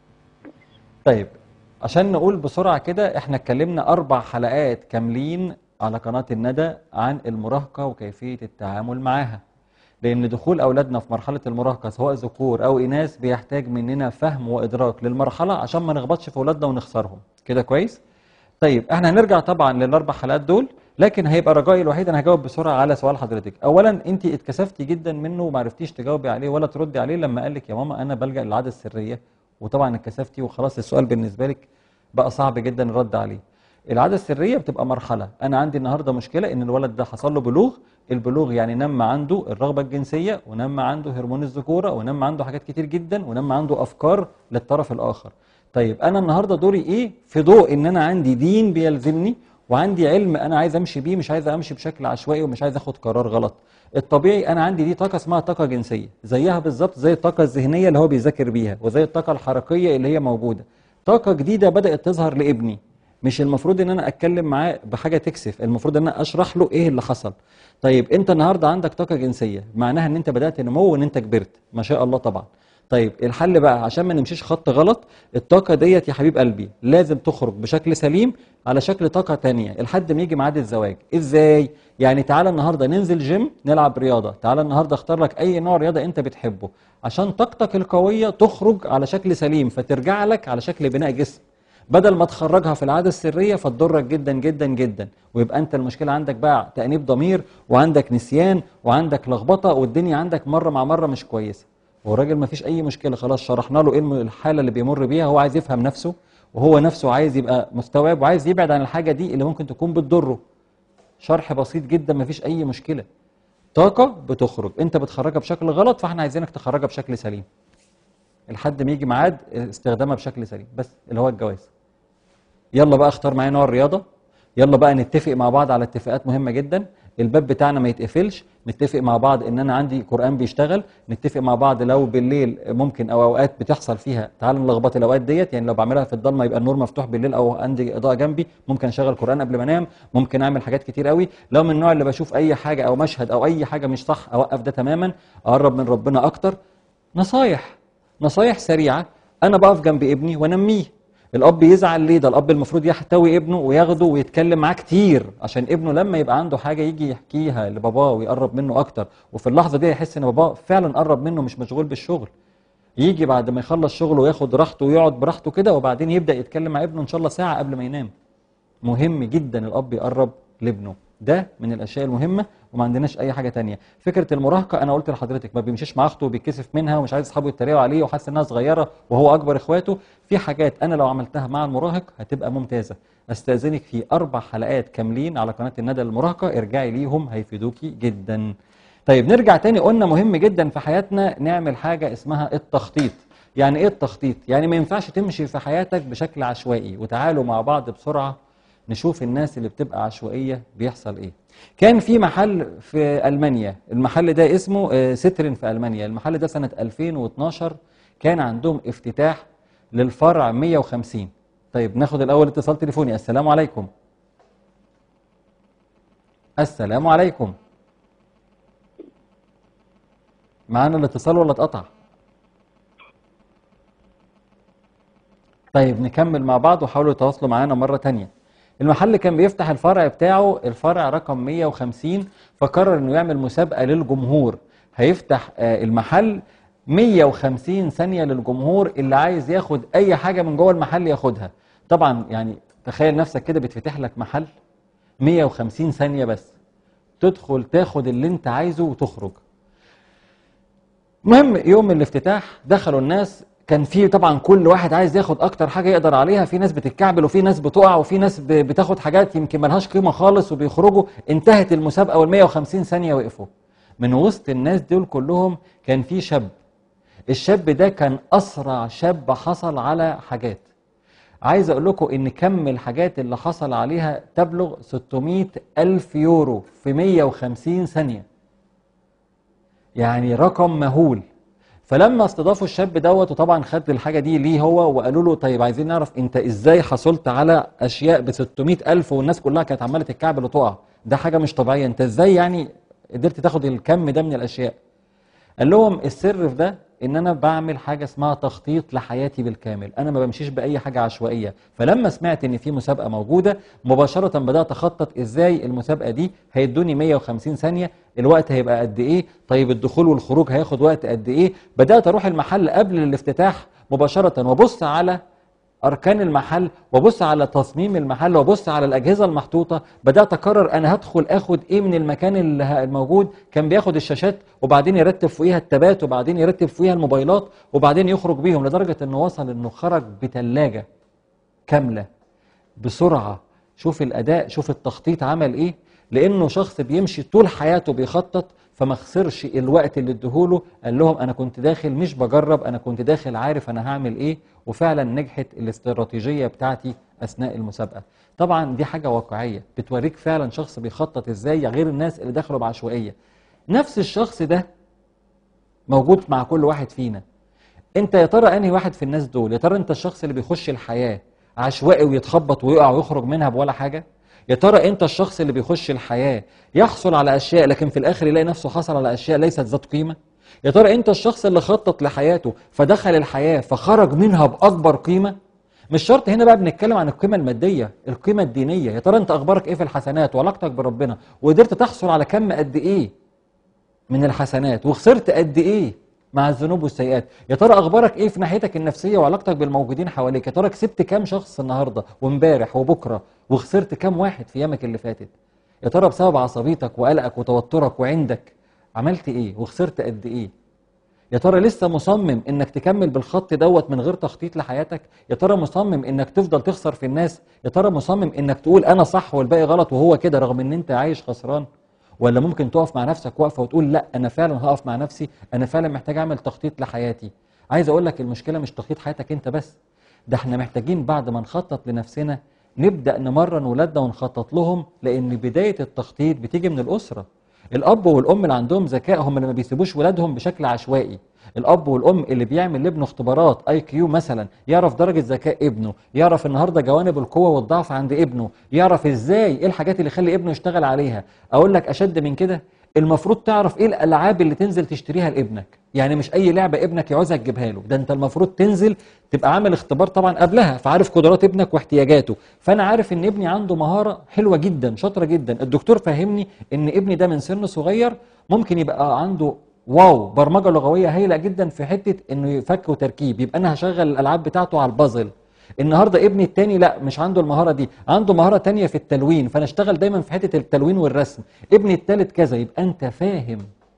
[SPEAKER 1] طيب عشان نقول بسرعة كده احنا اتكلمنا اربع حلقات كاملين على قناة الندى عن المراهقة وكيفية التعامل معاها لان دخول اولادنا في مرحلة المراهقة سواء ذكور او اناث بيحتاج مننا فهم وادراك للمرحلة عشان ما نخبطش في اولادنا ونخسرهم كده كويس طيب احنا هنرجع طبعا للاربع حلقات دول لكن هيبقى رجائي الوحيد انا هجاوب بسرعه على سؤال حضرتك اولا انت اتكسفتي جدا منه وما عرفتيش تجاوبي عليه ولا تردي عليه لما قال لك يا ماما انا بلجا للعاده السريه وطبعا اتكسفتي وخلاص السؤال بالنسبه لك بقى صعب جدا الرد عليه العاده السريه بتبقى مرحله انا عندي النهارده مشكله ان الولد ده حصل له بلوغ البلوغ يعني نم عنده الرغبه الجنسيه ونم عنده هرمون الذكوره ونم عنده حاجات كتير جدا ونم عنده افكار للطرف الاخر طيب انا النهارده دوري ايه في ضوء ان انا عندي دين بيلزمني وعندي علم انا عايز امشي بيه مش عايز امشي بشكل عشوائي ومش عايز اخد قرار غلط الطبيعي انا عندي دي طاقه اسمها طاقه جنسيه زيها بالظبط زي الطاقه الذهنيه اللي هو بيذاكر بيها وزي الطاقه الحركيه اللي هي موجوده طاقه جديده بدات تظهر لابني مش المفروض ان انا اتكلم معاه بحاجه تكسف المفروض ان انا اشرح له ايه اللي حصل طيب انت النهارده عندك طاقه جنسيه معناها ان انت بدات نمو وان انت كبرت ما شاء الله طبعا طيب الحل بقى عشان ما نمشيش خط غلط الطاقة ديت يا حبيب قلبي لازم تخرج بشكل سليم على شكل طاقة تانية لحد ما يجي ميعاد الزواج ازاي يعني تعالى النهاردة ننزل جيم نلعب رياضة تعالى النهاردة اختار لك اي نوع رياضة انت بتحبه عشان طاقتك القوية تخرج على شكل سليم فترجع لك على شكل بناء جسم بدل ما تخرجها في العادة السرية فتضرك جدا جدا جدا ويبقى انت المشكلة عندك بقى تأنيب ضمير وعندك نسيان وعندك لخبطة والدنيا عندك مرة مع مرة مش كويسة والراجل ما فيش اي مشكله خلاص شرحنا له ايه الم- الحاله اللي بيمر بيها هو عايز يفهم نفسه وهو نفسه عايز يبقى مستوعب وعايز يبعد عن الحاجه دي اللي ممكن تكون بتضره شرح بسيط جدا ما فيش اي مشكله طاقه بتخرج انت بتخرجها بشكل غلط فاحنا عايزينك تخرجها بشكل سليم لحد ما يجي ميعاد استخدامها بشكل سليم بس اللي هو الجواز يلا بقى اختار معايا نوع الرياضه يلا بقى نتفق مع بعض على اتفاقات مهمه جدا الباب بتاعنا ما يتقفلش نتفق مع بعض ان انا عندي قران بيشتغل نتفق مع بعض لو بالليل ممكن او اوقات بتحصل فيها تعال نلخبط الاوقات ديت يعني لو بعملها في الضلمه يبقى النور مفتوح بالليل او عندي اضاءه جنبي ممكن اشغل قران قبل ما انام ممكن اعمل حاجات كتير قوي لو من النوع اللي بشوف اي حاجه او مشهد او اي حاجه مش صح اوقف ده تماما اقرب من ربنا اكتر نصايح نصايح سريعه انا بقف جنب ابني وانميه الاب يزعل ليه ده الاب المفروض يحتوي ابنه وياخده ويتكلم معاه كتير عشان ابنه لما يبقى عنده حاجه يجي يحكيها لباباه ويقرب منه اكتر وفي اللحظه دي يحس ان باباه فعلا قرب منه مش مشغول بالشغل يجي بعد ما يخلص شغله وياخد راحته ويقعد براحته كده وبعدين يبدا يتكلم مع ابنه ان شاء الله ساعه قبل ما ينام مهم جدا الاب يقرب لابنه ده من الاشياء المهمه وما عندناش اي حاجه تانية فكره المراهقه انا قلت لحضرتك ما بيمشيش مع اخته وبيتكسف منها ومش عايز اصحابه يتريقوا عليه وحاسس انها صغيره وهو اكبر اخواته في حاجات انا لو عملتها مع المراهق هتبقى ممتازه استاذنك في اربع حلقات كاملين على قناه الندى المراهقه ارجعي ليهم هيفيدوكي جدا طيب نرجع تاني قلنا مهم جدا في حياتنا نعمل حاجه اسمها التخطيط يعني ايه التخطيط يعني ما ينفعش تمشي في حياتك بشكل عشوائي وتعالوا مع بعض بسرعه نشوف الناس اللي بتبقى عشوائيه بيحصل ايه كان في محل في المانيا المحل ده اسمه آه، سترن في المانيا المحل ده سنه 2012 كان عندهم افتتاح للفرع 150 طيب ناخد الاول اتصال تليفوني السلام عليكم السلام عليكم معانا الاتصال ولا اتقطع طيب نكمل مع بعض وحاولوا يتواصلوا معانا مرة تانية المحل كان بيفتح الفرع بتاعه الفرع رقم 150 فقرر انه يعمل مسابقة للجمهور هيفتح آه، المحل 150 ثانية للجمهور اللي عايز ياخد اي حاجة من جوه المحل ياخدها طبعا يعني تخيل نفسك كده بتفتح لك محل 150 ثانية بس تدخل تاخد اللي انت عايزه وتخرج المهم يوم الافتتاح دخلوا الناس كان في طبعا كل واحد عايز ياخد اكتر حاجه يقدر عليها في ناس بتتكعبل وفي ناس بتقع وفي ناس ب- بتاخد حاجات يمكن ملهاش قيمه خالص وبيخرجوا انتهت المسابقه وال 150 ثانيه وقفوا من وسط الناس دول كلهم كان في شاب الشاب ده كان اسرع شاب حصل على حاجات عايز اقول لكم ان كم الحاجات اللي حصل عليها تبلغ 600 الف يورو في 150 ثانيه يعني رقم مهول فلما استضافوا الشاب دوت وطبعا خد الحاجه دي ليه هو وقالوا له طيب عايزين نعرف انت ازاي حصلت على اشياء ب 600 الف والناس كلها كانت عماله تتكعبل وتقع ده حاجه مش طبيعيه انت ازاي يعني قدرت تاخد الكم ده من الاشياء قال لهم السر في ده ان انا بعمل حاجه اسمها تخطيط لحياتي بالكامل انا ما بمشيش باي حاجه عشوائيه فلما سمعت ان في مسابقه موجوده مباشره بدات اخطط ازاي المسابقه دي هيدوني 150 ثانيه الوقت هيبقى قد ايه طيب الدخول والخروج هياخد وقت قد ايه بدات اروح المحل قبل الافتتاح مباشره وابص على اركان المحل وابص على تصميم المحل وابص على الاجهزه المحطوطه بدات اقرر انا هدخل اخد ايه من المكان اللي ه- الموجود كان بياخد الشاشات وبعدين يرتب فوقيها التابات وبعدين يرتب فوقيها الموبايلات وبعدين يخرج بيهم لدرجه انه وصل انه خرج بثلاجه كامله بسرعه شوف الاداء شوف التخطيط عمل ايه لانه شخص بيمشي طول حياته بيخطط فما خسرش الوقت اللي اديهوله قال لهم انا كنت داخل مش بجرب انا كنت داخل عارف انا هعمل ايه وفعلا نجحت الاستراتيجيه بتاعتي اثناء المسابقه طبعا دي حاجه واقعيه بتوريك فعلا شخص بيخطط ازاي غير الناس اللي دخلوا بعشوائيه نفس الشخص ده موجود مع كل واحد فينا انت يا ترى انهي واحد في الناس دول يا ترى انت الشخص اللي بيخش الحياه عشوائي ويتخبط ويقع ويخرج منها بولا حاجه يا ترى انت الشخص اللي بيخش الحياه يحصل على اشياء لكن في الاخر يلاقي نفسه حصل على اشياء ليست ذات قيمه يا ترى انت الشخص اللي خطط لحياته فدخل الحياه فخرج منها باكبر قيمه مش شرط هنا بقى بنتكلم عن القيمة المادية القيمة الدينية يا ترى انت اخبارك ايه في الحسنات وعلاقتك بربنا وقدرت تحصل على كم قد ايه من الحسنات وخسرت قد ايه مع الذنوب والسيئات يا ترى اخبارك ايه في ناحيتك النفسيه وعلاقتك بالموجودين حواليك يا ترى كسبت كام شخص النهارده وامبارح وبكره وخسرت كام واحد في ايامك اللي فاتت يا ترى بسبب عصبيتك وقلقك وتوترك وعندك عملت ايه وخسرت قد ايه يا ترى لسه مصمم انك تكمل بالخط دوت من غير تخطيط لحياتك يا ترى مصمم انك تفضل تخسر في الناس يا ترى مصمم انك تقول انا صح والباقي غلط وهو كده رغم ان انت عايش خسران ولا ممكن تقف مع نفسك وقفه وتقول لا انا فعلا هقف مع نفسي انا فعلا محتاج اعمل تخطيط لحياتي عايز اقول لك المشكله مش تخطيط حياتك انت بس ده احنا محتاجين بعد ما نخطط لنفسنا نبدا نمرن ولادنا ونخطط لهم لان بدايه التخطيط بتيجي من الاسره الاب والام اللي عندهم ذكاء هم اللي ما بيسيبوش ولادهم بشكل عشوائي الاب والام اللي بيعمل لابنه اختبارات اي كيو مثلا يعرف درجه ذكاء ابنه يعرف النهارده جوانب القوه والضعف عند ابنه يعرف ازاي ايه الحاجات اللي يخلي ابنه يشتغل عليها اقول لك اشد من كده المفروض تعرف ايه الالعاب اللي تنزل تشتريها لابنك يعني مش اي لعبه ابنك يعوزها تجيبها له ده انت المفروض تنزل تبقى عامل اختبار طبعا قبلها فعارف قدرات ابنك واحتياجاته فانا عارف ان ابني عنده مهاره حلوه جدا شاطره جدا الدكتور فهمني ان ابني ده من سن صغير ممكن يبقى عنده واو برمجه لغويه هايله جدا في حته انه يفك وتركيب يبقى انا هشغل الالعاب بتاعته على البازل النهارده ابني التاني لا مش عنده المهاره دي عنده مهاره تانية في التلوين فانا اشتغل دايما في حته التلوين والرسم ابني التالت كذا يبقى انت فاهم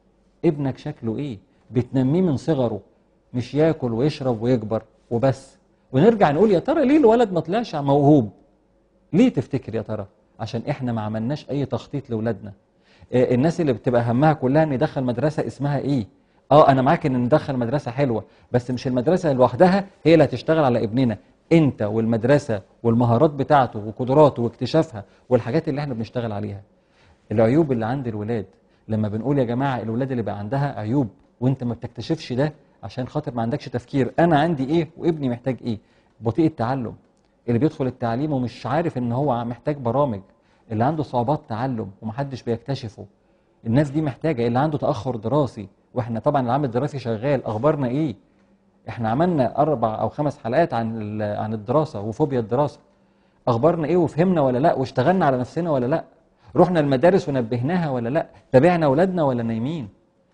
[SPEAKER 1] ابنك شكله ايه بتنميه من صغره مش ياكل ويشرب ويكبر وبس ونرجع نقول يا ترى ليه الولد ما طلعش موهوب ليه تفتكر يا ترى عشان احنا ما عملناش اي تخطيط لاولادنا آه، الناس اللي بتبقى همها كلها ان يدخل مدرسه اسمها ايه اه انا معاك ان ندخل مدرسه حلوه بس مش المدرسه لوحدها هي اللي هتشتغل على ابننا انت والمدرسه والمهارات بتاعته وقدراته واكتشافها والحاجات اللي احنا بنشتغل عليها العيوب اللي عند الولاد لما بنقول يا جماعه الولاد اللي بقى عندها عيوب وانت ما بتكتشفش ده عشان خاطر ما عندكش تفكير انا عندي ايه وابني محتاج ايه بطيء التعلم اللي بيدخل التعليم ومش عارف ان هو محتاج برامج اللي عنده صعوبات تعلم ومحدش بيكتشفه الناس دي محتاجه اللي عنده تاخر دراسي واحنا طبعا العام الدراسي شغال اخبارنا ايه احنا عملنا اربع او خمس حلقات عن ال- عن الدراسه وفوبيا الدراسه اخبارنا ايه وفهمنا ولا لا واشتغلنا على نفسنا ولا لا رحنا المدارس ونبهناها ولا لا تابعنا اولادنا ولا نايمين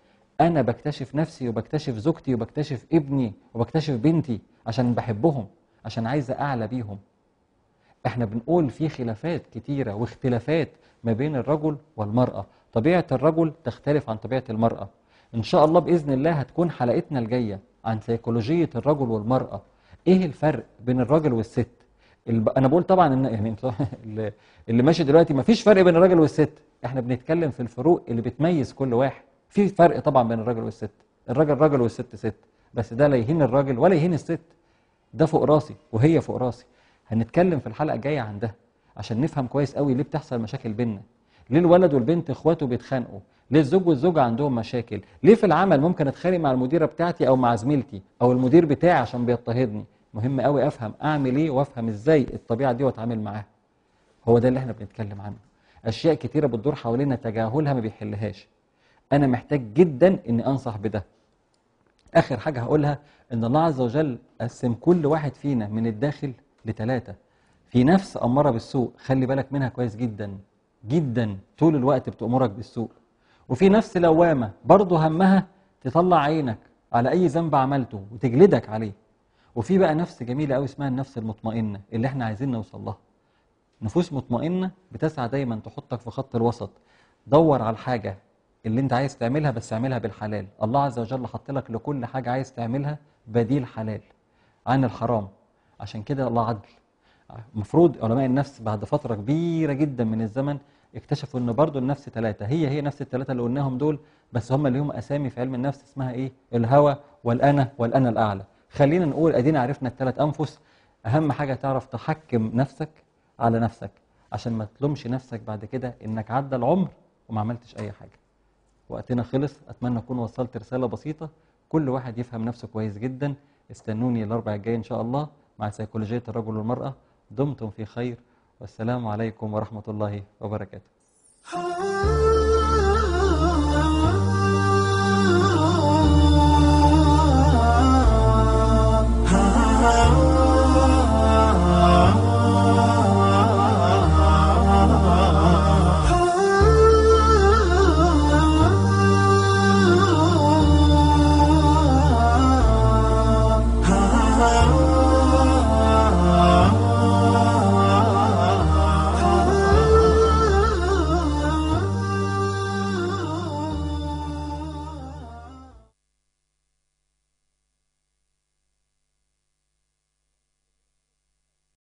[SPEAKER 1] انا بكتشف نفسي وبكتشف زوجتي وبكتشف ابني وبكتشف بنتي عشان بحبهم عشان عايز اعلى بيهم احنا بنقول في خلافات كتيره واختلافات ما بين الرجل والمراه طبيعه الرجل تختلف عن طبيعه المراه ان شاء الله باذن الله هتكون حلقتنا الجايه عن سيكولوجيه الرجل والمراه ايه الفرق بين الراجل والست الب... انا بقول طبعا ان يعني انتوا اللي- اللي ماشي دلوقتي ما فيش فرق بين الراجل والست احنا بنتكلم في الفروق اللي بتميز كل واحد في فرق طبعا بين الراجل والست الراجل راجل والست ست بس ده لا يهين الراجل ولا يهين الست ده فوق راسي وهي فوق راسي هنتكلم في الحلقه الجايه عن ده عشان نفهم كويس قوي ليه بتحصل مشاكل بينا ليه الولد والبنت اخواته بيتخانقوا ليه الزوج والزوجه عندهم مشاكل ليه في العمل ممكن اتخانق مع المديره بتاعتي او مع زميلتي او المدير بتاعي عشان بيضطهدني مهم قوي افهم اعمل ايه وافهم ازاي الطبيعه دي واتعامل معاها هو ده اللي احنا بنتكلم عنه اشياء كتيره بتدور حوالينا تجاهلها ما بيحلهاش انا محتاج جدا اني انصح بده اخر حاجه هقولها ان الله عز وجل قسم كل واحد فينا من الداخل لثلاثه في نفس اماره بالسوء خلي بالك منها كويس جدا جدا طول الوقت بتامرك بالسوء وفي نفس لوامه برضه همها تطلع عينك على اي ذنب عملته وتجلدك عليه وفي بقى نفس جميله قوي اسمها النفس المطمئنه اللي احنا عايزين نوصل لها نفوس مطمئنه بتسعى دايما تحطك في خط الوسط دور على الحاجه اللي انت عايز تعملها بس اعملها بالحلال الله عز وجل حط لك لكل حاجه عايز تعملها بديل حلال عن الحرام عشان كده الله عدل المفروض علماء النفس بعد فتره كبيره جدا من الزمن اكتشفوا ان برضو النفس ثلاثه هي هي نفس الثلاثه اللي قلناهم دول بس هم اللي هم اسامي في علم النفس اسمها ايه الهوى والانا والانا الاعلى خلينا نقول ادينا عرفنا الثلاث انفس اهم حاجه تعرف تحكم نفسك على نفسك عشان ما تلومش نفسك بعد كده انك عدى العمر وما عملتش اي حاجه وقتنا خلص اتمنى اكون وصلت رساله بسيطه كل واحد يفهم نفسه كويس جدا استنوني الاربع الجاي ان شاء الله مع سيكولوجيه الرجل والمراه دمتم في خير والسلام عليكم ورحمه الله وبركاته
[SPEAKER 6] Ah